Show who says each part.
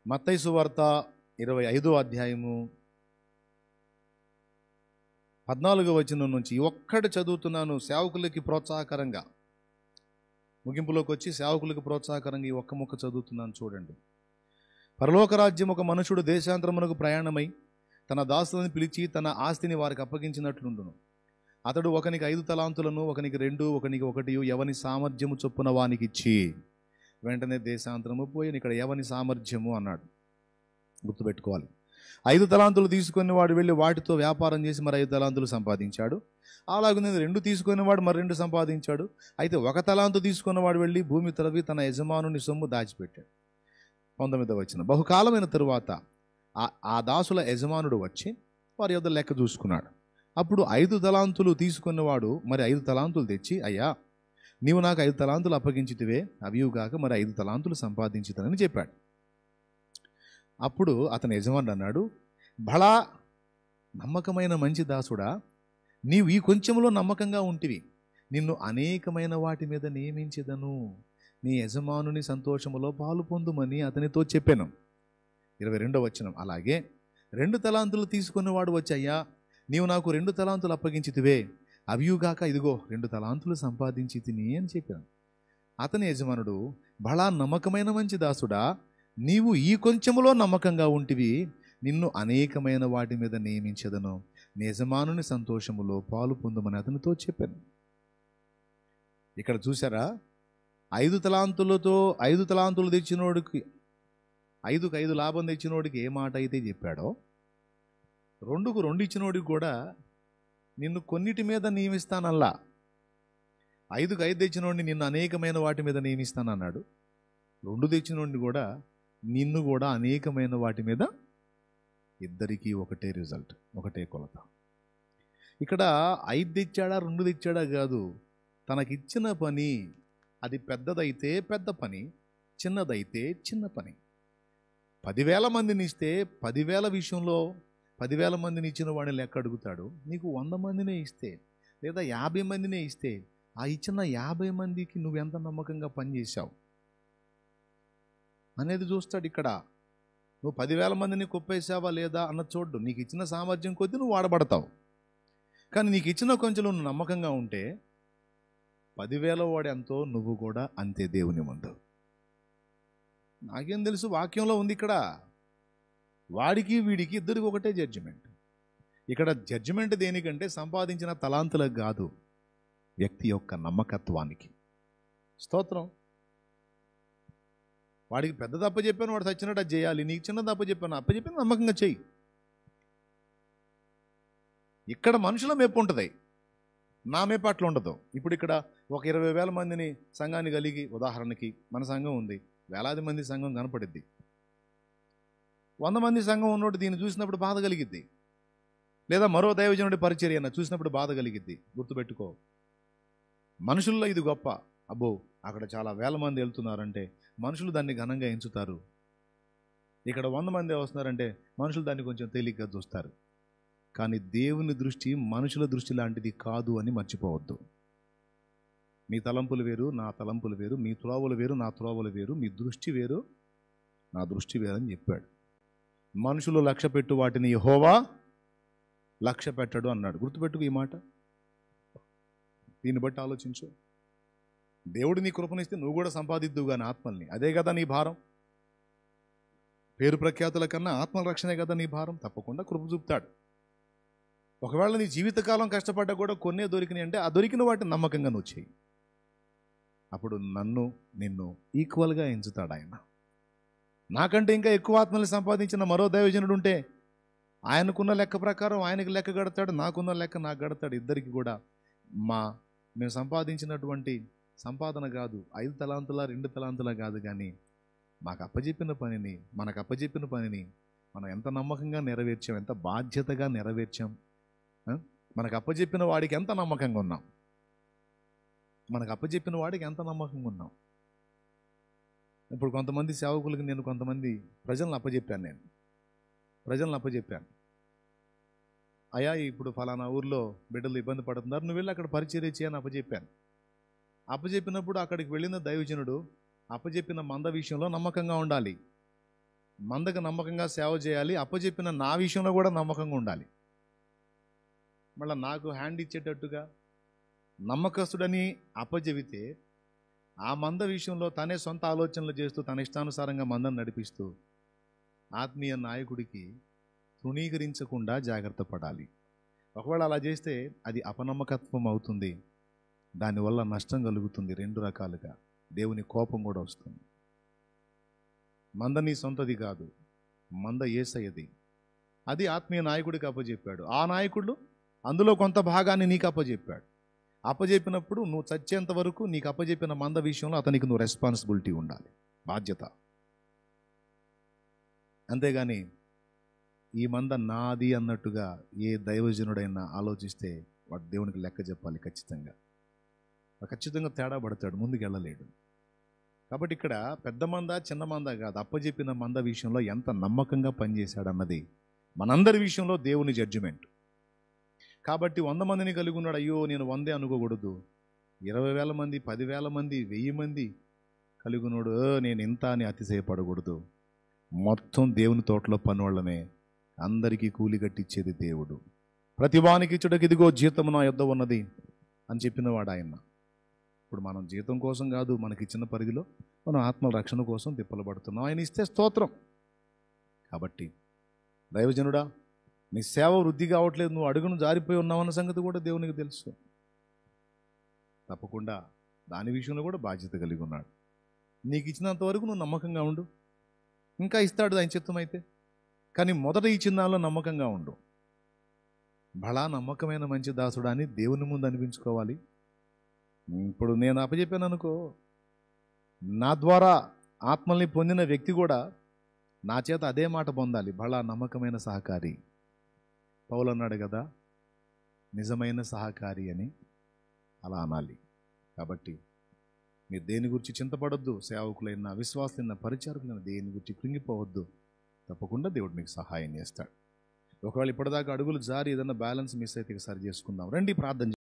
Speaker 1: మత్తైసు వార్త ఇరవై ఐదో అధ్యాయము పద్నాలుగో వచనం నుంచి ఈ ఒక్కటి చదువుతున్నాను సేవకులకి ప్రోత్సాహకరంగా ముగింపులోకి వచ్చి సేవకులకు ప్రోత్సాహకరంగా ఈ ఒక్క ముక్క చదువుతున్నాను చూడండి పరలోక రాజ్యం ఒక మనుషుడు దేశాంతరమునకు ప్రయాణమై తన దాసులను పిలిచి తన ఆస్తిని వారికి అప్పగించినట్లుండును అతడు ఒకనికి ఐదు తలాంతులను ఒకనికి రెండు ఒకనికి ఒకటి ఎవని సామర్థ్యము చొప్పున వానికి ఇచ్చి వెంటనే దేశాంతరము పోయి ఇక్కడ ఎవని సామర్థ్యము అన్నాడు గుర్తుపెట్టుకోవాలి ఐదు తలాంతులు తీసుకొని వాడు వెళ్ళి వాటితో వ్యాపారం చేసి మరి ఐదు తలాంతులు సంపాదించాడు అలాగే రెండు తీసుకొని వాడు మరి రెండు సంపాదించాడు అయితే ఒక తలాంతు తీసుకున్నవాడు వెళ్ళి భూమి తరవి తన యజమానుని సొమ్ము దాచిపెట్టాడు పంతొమ్మిదవ వచ్చిన బహుకాలమైన తరువాత ఆ ఆ దాసుల యజమానుడు వచ్చి వారి యొద్ద లెక్క చూసుకున్నాడు అప్పుడు ఐదు తలాంతులు తీసుకున్నవాడు మరి ఐదు తలాంతులు తెచ్చి అయ్యా నీవు నాకు ఐదు తలాంతులు అప్పగించితివే అవియుగాక మరి ఐదు తలాంతులు సంపాదించుతానని చెప్పాడు అప్పుడు అతని యజమానుడు అన్నాడు బళా నమ్మకమైన మంచి దాసుడా నీవు ఈ కొంచెంలో నమ్మకంగా ఉంటివి నిన్ను అనేకమైన వాటి మీద నియమించదను నీ యజమానుని సంతోషములో పాలు పొందుమని అతనితో చెప్పాను ఇరవై రెండవ వచనం అలాగే రెండు తలాంతులు తీసుకున్నవాడు వచ్చయ్యా నీవు నాకు రెండు తలాంతులు అప్పగించితివే అవియుగాక ఇదిగో రెండు తలాంతులు సంపాదించి తిని అని చెప్పాను అతని యజమానుడు బళా నమ్మకమైన మంచి దాసుడా నీవు ఈ కొంచెములో నమ్మకంగా ఉంటివి నిన్ను అనేకమైన వాటి మీద నియమించదను నీ యజమానుని సంతోషములో పాలు పొందమని అతనితో చెప్పాను ఇక్కడ చూసారా ఐదు తలాంతులతో ఐదు తలాంతులు తెచ్చినోడికి ఐదుకు ఐదు లాభం తెచ్చినోడికి ఏ మాట అయితే చెప్పాడో రెండుకు రెండు ఇచ్చినోడికి కూడా నిన్ను కొన్నిటి మీద నియమిస్తానల్లా ఐదుకు ఐదు తెచ్చినోడిని నిన్ను అనేకమైన వాటి మీద నియమిస్తానన్నాడు రెండు తెచ్చినోడిని కూడా నిన్ను కూడా అనేకమైన వాటి మీద ఇద్దరికీ ఒకటే రిజల్ట్ ఒకటే కొలత ఇక్కడ ఐదు తెచ్చాడా రెండు తెచ్చాడా కాదు తనకిచ్చిన పని అది పెద్దదైతే పెద్ద పని చిన్నదైతే చిన్న పని పదివేల మందిని ఇస్తే పదివేల విషయంలో పదివేల మందిని ఇచ్చిన వాడిని లెక్క అడుగుతాడు నీకు వంద మందినే ఇస్తే లేదా యాభై మందినే ఇస్తే ఆ ఇచ్చిన యాభై మందికి నువ్వెంత నమ్మకంగా పనిచేశావు అనేది చూస్తాడు ఇక్కడ నువ్వు పదివేల మందిని కుప్పేసావా లేదా అన్న చూడ్డు నీకు ఇచ్చిన సామర్థ్యం కొద్దీ నువ్వు వాడబడతావు కానీ నీకు ఇచ్చిన కొంచెం నువ్వు నమ్మకంగా ఉంటే పదివేల వాడు ఎంతో నువ్వు కూడా అంతే దేవుని ముందు నాకేం తెలుసు వాక్యంలో ఉంది ఇక్కడ వాడికి వీడికి ఇద్దరికి ఒకటే జడ్జిమెంట్ ఇక్కడ జడ్జిమెంట్ దేనికంటే సంపాదించిన తలాంతులకు కాదు వ్యక్తి యొక్క నమ్మకత్వానికి స్తోత్రం వాడికి పెద్ద తప్ప చెప్పాను వాడు చచ్చినట్టు అది చేయాలి నీకు చిన్న తప్ప చెప్పాను అప్ప చెప్పిన నమ్మకంగా చెయ్యి ఇక్కడ మనుషుల మెప్పు ఉంటుంది నా మెప్పు అట్లా ఉండదు ఇప్పుడు ఇక్కడ ఒక ఇరవై వేల మందిని సంఘాన్ని కలిగి ఉదాహరణకి మన సంఘం ఉంది వేలాది మంది సంఘం కనపడిద్ది వంద మంది సంఘం ఉన్నోడు దీన్ని చూసినప్పుడు బాధ కలిగిద్ది లేదా మరో దైవజనుడి పరిచర్య అన్న చూసినప్పుడు బాధ కలిగిద్ది గుర్తుపెట్టుకో మనుషుల్లో ఇది గొప్ప అబ్బో అక్కడ చాలా వేల మంది వెళ్తున్నారంటే మనుషులు దాన్ని ఘనంగా ఎంచుతారు ఇక్కడ వంద మంది వస్తున్నారంటే మనుషులు దాన్ని కొంచెం తేలిగ్గా చూస్తారు కానీ దేవుని దృష్టి మనుషుల దృష్టి లాంటిది కాదు అని మర్చిపోవద్దు మీ తలంపులు వేరు నా తలంపులు వేరు మీ త్రోవలు వేరు నా త్రోవలు వేరు మీ దృష్టి వేరు నా దృష్టి వేరు అని చెప్పాడు మనుషులు లక్ష్య పెట్టు వాటిని యెహోవా లక్ష్య పెట్టడు అన్నాడు గుర్తుపెట్టుకు ఈ మాట దీన్ని బట్టి ఆలోచించు దేవుడు నీ కృపనిస్తే నువ్వు కూడా సంపాదిద్దువు కానీ ఆత్మల్ని అదే కదా నీ భారం పేరు ప్రఖ్యాతుల కన్నా ఆత్మల రక్షణే కదా నీ భారం తప్పకుండా కృప చూపుతాడు ఒకవేళ నీ జీవితకాలం కష్టపడ్డా కూడా కొన్నే దొరికినాయి అంటే ఆ దొరికిన వాటిని నమ్మకంగా నువ్వు చేయి అప్పుడు నన్ను నిన్ను ఈక్వల్గా ఎంచుతాడు ఆయన నాకంటే ఇంకా ఎక్కువ ఆత్మల్ని సంపాదించిన మరో దైవజనుడు ఉంటే ఆయనకున్న లెక్క ప్రకారం ఆయనకి లెక్క గడతాడు నాకున్న లెక్క నాకు గడతాడు ఇద్దరికి కూడా మా మేము సంపాదించినటువంటి సంపాదన కాదు ఐదు తలాంతుల రెండు తలాంతుల కాదు కానీ మాకు అప్పచెప్పిన పనిని మనకు అప్పచెప్పిన పనిని మనం ఎంత నమ్మకంగా నెరవేర్చాం ఎంత బాధ్యతగా నెరవేర్చాం ఆ? మనకు అప్పచెప్పిన వాడికి ఎంత నమ్మకంగా ఉన్నాం మనకు అప్పచెప్పిన వాడికి ఎంత నమ్మకంగా ఉన్నాం ఇప్పుడు కొంతమంది సేవకులకి నేను కొంతమంది ప్రజలను అప్పచెప్పాను నేను ప్రజలను అప్పచెప్పాను అయ్యా ఇప్పుడు ఫలానా ఊర్లో బిడ్డలు ఇబ్బంది పడుతున్నారు నువ్వు వెళ్ళి అక్కడ పరిచర్య చేయని అప్పచెప్పాను అప్పచెప్పినప్పుడు అక్కడికి వెళ్ళిన దైవజనుడు అప్పచెప్పిన మంద విషయంలో నమ్మకంగా ఉండాలి మందకు నమ్మకంగా సేవ చేయాలి అప్పచెప్పిన నా విషయంలో కూడా నమ్మకంగా ఉండాలి మళ్ళీ నాకు హ్యాండ్ ఇచ్చేటట్టుగా నమ్మకస్తుడని అప్పచెబితే ఆ మంద విషయంలో తనే సొంత ఆలోచనలు చేస్తూ తన ఇష్టానుసారంగా మందను నడిపిస్తూ ఆత్మీయ నాయకుడికి తృణీకరించకుండా జాగ్రత్త పడాలి ఒకవేళ అలా చేస్తే అది అపనమ్మకత్వం అవుతుంది దానివల్ల నష్టం కలుగుతుంది రెండు రకాలుగా దేవుని కోపం కూడా వస్తుంది మంద నీ సొంతది కాదు మంద ఏసయ్యది అది ఆత్మీయ నాయకుడికి అప్పచెప్పాడు ఆ నాయకుడు అందులో కొంత భాగాన్ని నీకు అప్పచెప్పాడు అప్పచెప్పినప్పుడు నువ్వు చచ్చేంత వరకు నీకు అప్పచెప్పిన మంద విషయంలో అతనికి నువ్వు రెస్పాన్సిబిలిటీ ఉండాలి బాధ్యత అంతేగాని ఈ మంద నాది అన్నట్టుగా ఏ దైవజనుడైనా ఆలోచిస్తే వాడు దేవునికి లెక్క చెప్పాలి ఖచ్చితంగా వాడు ఖచ్చితంగా తేడా పడతాడు ముందుకు వెళ్ళలేడు కాబట్టి ఇక్కడ పెద్ద మంద చిన్న మంద కాదు అప్పచెప్పిన మంద విషయంలో ఎంత నమ్మకంగా పనిచేశాడన్నది మనందరి విషయంలో దేవుని జడ్జిమెంట్ కాబట్టి వంద మందిని కలిగి ఉన్నాడు అయ్యో నేను వందే అనుకోకూడదు ఇరవై వేల మంది పదివేల మంది వెయ్యి మంది కలిగి ఉన్నాడు "ఓ, నేను ఇంత అని అతిశయపడకూడదు మొత్తం దేవుని తోటలో పనివాళ్ళమే అందరికీ కూలి కట్టించేది దేవుడు ప్రతివానికి ఇచ్చుటకి ఇదిగో జీతం నా యొద్ద ఉన్నది అని చెప్పినవాడు ఆయన ఇప్పుడు మనం జీతం కోసం కాదు మనకి ఇచ్చిన పరిధిలో మనం ఆత్మ రక్షణ కోసం తిప్పలు పడుతున్నాం ఆయన ఇస్తే స్తోత్రం కాబట్టి దైవజనుడా నీ సేవ వృద్ధి కావట్లేదు నువ్వు అడుగును జారిపోయి ఉన్నావన్న సంగతి కూడా దేవునికి తెలుసు తప్పకుండా దాని విషయంలో కూడా బాధ్యత కలిగి ఉన్నాడు నీకు ఇచ్చినంత వరకు నువ్వు నమ్మకంగా ఉండు ఇంకా ఇస్తాడు ఆయన చిత్తం అయితే కానీ మొదట ఇచ్చిన దానిలో నమ్మకంగా ఉండు బలా నమ్మకమైన మంచి దాసుడా అని దేవుని ముందు అనిపించుకోవాలి ఇప్పుడు నేను అప్పచెప్పాను అనుకో నా ద్వారా ఆత్మల్ని పొందిన వ్యక్తి కూడా నా చేత అదే మాట పొందాలి బలా నమ్మకమైన సహకారి పౌలు అన్నాడు కదా నిజమైన సహకారి అని అలా అనాలి కాబట్టి మీరు దేని గురించి చింతపడొద్దు సేవకులైన విశ్వాసులైన పరిచారకులైన దేని గురించి కృంగిపోవద్దు తప్పకుండా దేవుడు మీకు సహాయం చేస్తాడు ఒకవేళ ఇప్పటిదాకా అడుగులు జారి ఏదైనా బ్యాలెన్స్ మిస్ అయితే ఇక సరి చేసుకుందాం రండి ప్రార్థన